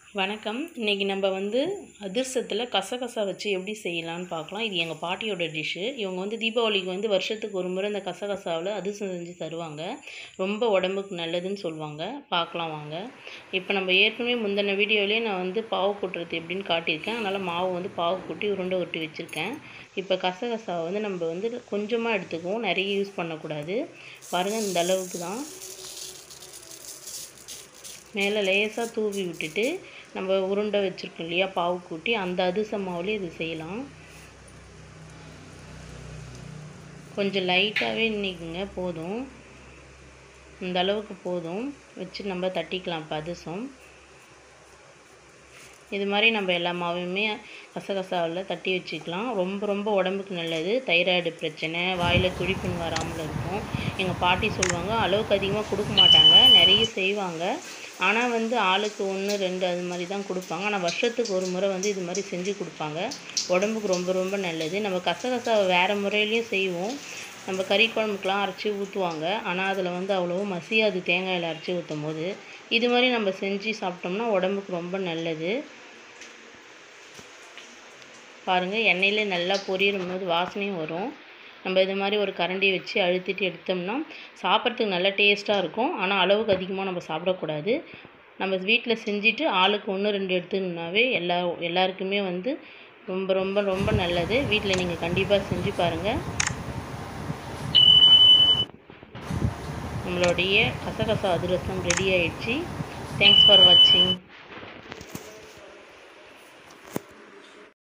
வணக்கம் இன்றைக்கி நம்ம வந்து அதிரசத்தில் கசகசா வச்சு எப்படி செய்யலான்னு பார்க்கலாம் இது எங்கள் பாட்டியோட டிஷ்ஷு இவங்க வந்து தீபாவளிக்கு வந்து வருஷத்துக்கு ஒரு முறை இந்த கசகசாவில் அதிரசம் செஞ்சு தருவாங்க ரொம்ப உடம்புக்கு நல்லதுன்னு சொல்லுவாங்க பார்க்கலாம் வாங்க இப்போ நம்ம ஏற்கனவே முந்தின வீடியோலேயே நான் வந்து பாவு கொட்டுறது எப்படின்னு காட்டியிருக்கேன் அதனால் மாவு வந்து பாவு கொட்டி உருண்டை உருட்டி வச்சுருக்கேன் இப்போ கசகசாவை வந்து நம்ம வந்து கொஞ்சமாக எடுத்துக்குவோம் நிறைய யூஸ் பண்ணக்கூடாது பாருங்கள் இந்த அளவுக்கு தான் மேலே லேசாக தூவி விட்டுட்டு நம்ம உருண்டை வச்சுருக்கோம் இல்லையா பாவு கூட்டி அந்த அதிரச மாவுலேயே இது செய்யலாம் கொஞ்சம் லைட்டாகவே இன்னைக்குங்க போதும் இந்த அளவுக்கு போதும் வச்சு நம்ம தட்டிக்கலாம் இப்போ அதிரசம் இது மாதிரி நம்ம எல்லா மாவையுமே கசகசாவில் தட்டி வச்சுக்கலாம் ரொம்ப ரொம்ப உடம்புக்கு நல்லது தைராய்டு பிரச்சனை வாயில் குழிப்புண் வராமல் இருக்கும் எங்கள் பாட்டி சொல்லுவாங்க அளவுக்கு அதிகமாக கொடுக்க மாட்டாங்க நிறைய செய்வாங்க ஆனால் வந்து ஆளுக்கு ஒன்று ரெண்டு அது மாதிரி தான் கொடுப்பாங்க ஆனால் வருஷத்துக்கு ஒரு முறை வந்து இது மாதிரி செஞ்சு கொடுப்பாங்க உடம்புக்கு ரொம்ப ரொம்ப நல்லது நம்ம கசகசாவை வேறு முறையிலையும் செய்வோம் நம்ம கறி குழம்புக்கெலாம் அரைச்சி ஊற்றுவாங்க ஆனால் அதில் வந்து அவ்வளோவா மசியாது தேங்காயில் அரைச்சி ஊற்றும் போது இது மாதிரி நம்ம செஞ்சு சாப்பிட்டோம்னா உடம்புக்கு ரொம்ப நல்லது பாருங்கள் எண்ணெயிலே நல்லா பொரியும் போது வாசனையும் வரும் நம்ம இது மாதிரி ஒரு கரண்டி வச்சு அழுத்திட்டு எடுத்தோம்னா சாப்பிட்றதுக்கு நல்ல டேஸ்ட்டாக இருக்கும் ஆனால் அளவுக்கு அதிகமாக நம்ம சாப்பிடக்கூடாது நம்ம வீட்டில் செஞ்சுட்டு ஆளுக்கு ஒன்று ரெண்டு எடுத்துனாவே எல்லா எல்லாருக்குமே வந்து ரொம்ப ரொம்ப ரொம்ப நல்லது வீட்டில் நீங்கள் கண்டிப்பாக செஞ்சு பாருங்கள் நம்மளுடைய கசகசா அதிரசம் ரெடி ஆயிடுச்சு தேங்க்ஸ் ஃபார் வாட்சிங்